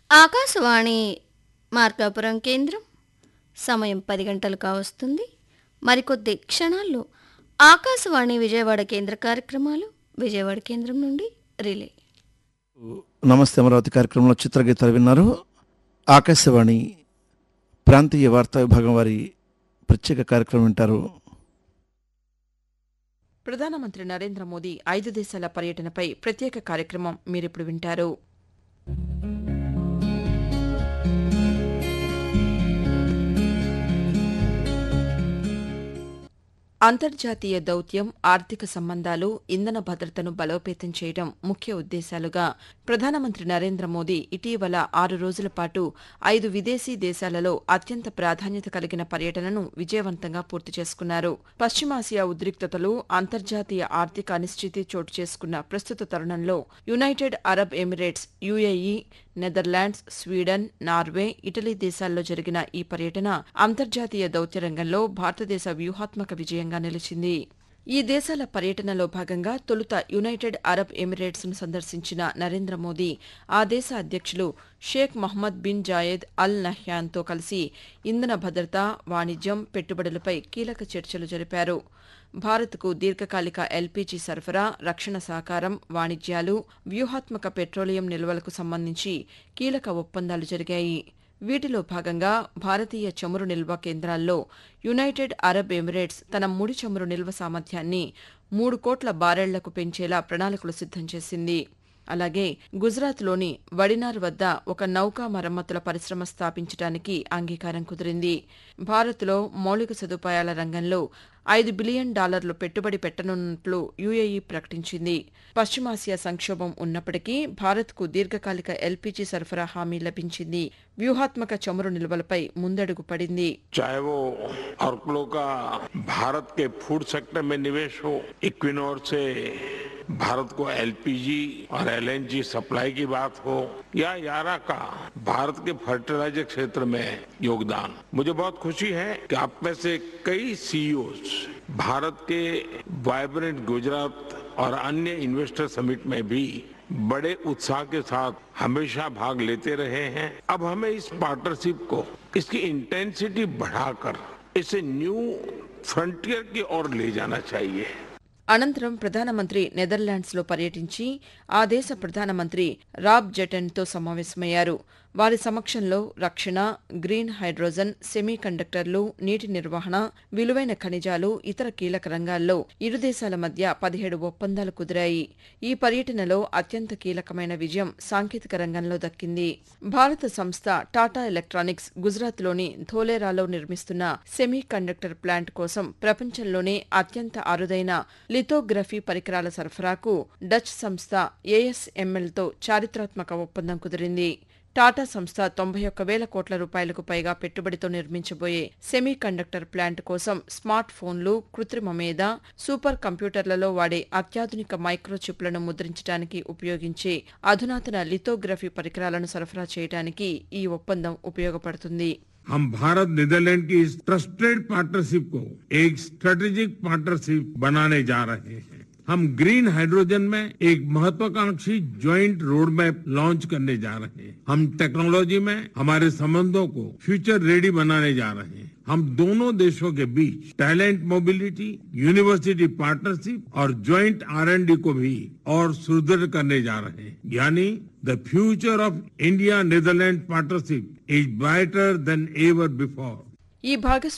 ఆకాశవాణి మార్కాపురం కేంద్రం సమయం పది గంటలు కావస్తుంది మరికొద్ది క్షణాల్లో ఆకాశవాణి విజయవాడ కేంద్ర కార్యక్రమాలు విజయవాడ కేంద్రం నుండి రిలే నమస్తే అమరావతి కార్యక్రమంలో చిత్రగీతాలు విన్నారు ఆకాశవాణి ప్రాంతీయ వార్తా విభాగం వారి ప్రత్యేక కార్యక్రమం వింటారు ప్రధానమంత్రి నరేంద్ర మోదీ ఐదు దేశాల పర్యటనపై ప్రత్యేక కార్యక్రమం మీరిప్పుడు వింటారు అంతర్జాతీయ దౌత్యం ఆర్థిక సంబంధాలు ఇంధన భద్రతను బలోపేతం చేయడం ముఖ్య ఉద్దేశాలుగా ప్రధానమంత్రి నరేంద్ర మోదీ ఇటీవల ఆరు రోజుల పాటు ఐదు విదేశీ దేశాలలో అత్యంత ప్రాధాన్యత కలిగిన పర్యటనను విజయవంతంగా పూర్తి చేసుకున్నారు పశ్చిమాసియా ఉద్రిక్తతలు అంతర్జాతీయ ఆర్థిక అనిశ్చితి చోటు చేసుకున్న ప్రస్తుత తరుణంలో United Arab Emirates UAE Netherlands Sweden Norway Italy దేశాల్లో జరిగిన ఈ పర్యటన అంతర్జాతీయ దౌత్య రంగంలో భారతదేశ వ్యూహాత్మక విజయంగా నిలిచింది ఈ దేశాల పర్యటనలో భాగంగా తొలుత యునైటెడ్ అరబ్ ఎమిరేట్స్ ను సందర్శించిన నరేంద్ర మోదీ ఆ దేశ అధ్యక్షులు Sheikh Mohammed bin Zayed Al నహ్యాన్తో కలిసి ఇంధన భద్రత వాణిజ్యం పెట్టుబడులపై కీలక చర్చలు జరిపారు భారత్కు దీర్ఘకాలిక ఎల్పీజీ సరఫరా రక్షణ సహకారం వాణిజ్యాలు వ్యూహాత్మక పెట్రోలియం నిల్వలకు సంబంధించి కీలక ఒప్పందాలు జరిగాయి వీటిలో భాగంగా భారతీయ చమురు నిల్వ కేంద్రాల్లో యునైటెడ్ అరబ్ ఎమిరేట్స్ తన ముడి చమురు నిల్వ సామర్థ్యాన్ని మూడు కోట్ల బారెళ్లకు పెంచేలా ప్రణాళికలు సిద్ధం చేసింది అలాగే గుజరాత్లోని వడినార్ వద్ద ఒక నౌకా మరమ్మతుల పరిశ్రమ స్థాపించడానికి అంగీకారం కుదిరింది భారత్లో మౌలిక సదుపాయాల రంగంలో ఐదు బిలియన్ డాలర్లు పెట్టుబడి పెట్టనున్నట్లు యుఏఈ ప్రకటించింది పశ్చిమాసియా సంక్షోభం ఉన్నప్పటికీ భారత్కు దీర్ఘకాలిక ఎల్పీజీ సరఫరా హామీ లభించింది వ్యూహాత్మక చమురు నిల్వలపై ముందడుగు పడింది चाहे वो ऑर्कलो का भारत के फूड सेक्टर में निवेश हो इक्विनोर से भारत को एलपीजी और एलएनजी सप्लाई की बात हो या यारा का भारत के फर्टिलाइजर क्षेत्र में योगदान मुझे बहुत खुशी है कि आप में से कई सीईओ भारत के वाइब्रेंट गुजरात और अन्य इन्वेस्टर समिट में भी बड़े उत्साह के साथ हमेशा भाग लेते रहे हैं अब हमें इस पार्टनरशिप को इसकी इंटेंसिटी बढ़ाकर इसे न्यू फ्रंटियर की ओर ले जाना चाहिए అనంతరం ప్రధానమంత్రి నెదర్లాండ్స్లో పర్యటించి ఆ దేశ ప్రధానమంత్రి రాబ్ జెటెన్తో సమావేశమయ్యారు వారి సమక్షంలో రక్షణ గ్రీన్ హైడ్రోజన్ సెమీ కండక్టర్లు నీటి నిర్వహణ విలువైన ఖనిజాలు ఇతర కీలక రంగాల్లో ఇరు దేశాల మధ్య పదిహేడు ఒప్పందాలు కుదిరాయి ఈ పర్యటనలో అత్యంత కీలకమైన విజయం సాంకేతిక రంగంలో దక్కింది భారత సంస్థ టాటా ఎలక్ట్రానిక్స్ గుజరాత్లోని ధోలేరాలో నిర్మిస్తున్న సెమీ కండక్టర్ ప్లాంట్ కోసం ప్రపంచంలోనే అత్యంత అరుదైన లిథోగ్రఫీ పరికరాల సరఫరాకు డచ్ సంస్థ ఏఎస్ఎంఎల్తో చారిత్రాత్మక ఒప్పందం కుదిరింది టాటా సంస్థ తొంభై ఒక్క వేల కోట్ల రూపాయలకు పైగా పెట్టుబడితో నిర్మించబోయే సెమీ కండక్టర్ ప్లాంట్ కోసం స్మార్ట్ ఫోన్లు కృత్రిమ మేధ సూపర్ కంప్యూటర్లలో వాడే అత్యాధునిక మైక్రోచిప్లను ముద్రించడానికి ఉపయోగించే అధునాతన లిథోగ్రఫీ పరికరాలను సరఫరా చేయడానికి ఈ ఒప్పందం ఉపయోగపడుతుంది हम भारत नीदरलैंड की इस ट्रस्टेड पार्टनरशिप को एक स्ट्रेटेजिक पार्टनरशिप बनाने जा रहे हैं हम ग्रीन हाइड्रोजन में एक महत्वाकांक्षी ज्वाइंट रोड मैप लॉन्च करने जा रहे हैं हम टेक्नोलॉजी में हमारे संबंधों को फ्यूचर रेडी बनाने जा रहे हैं हम दोनों देशों के बीच टैलेंट मोबिलिटी यूनिवर्सिटी पार्टनरशिप और ज्वाइंट आर एंड डी को भी और सुदृढ़ करने जा रहे हैं यानी the future of India Netherland partnership is brighter than ever before. ఈ భాగస్వామ్య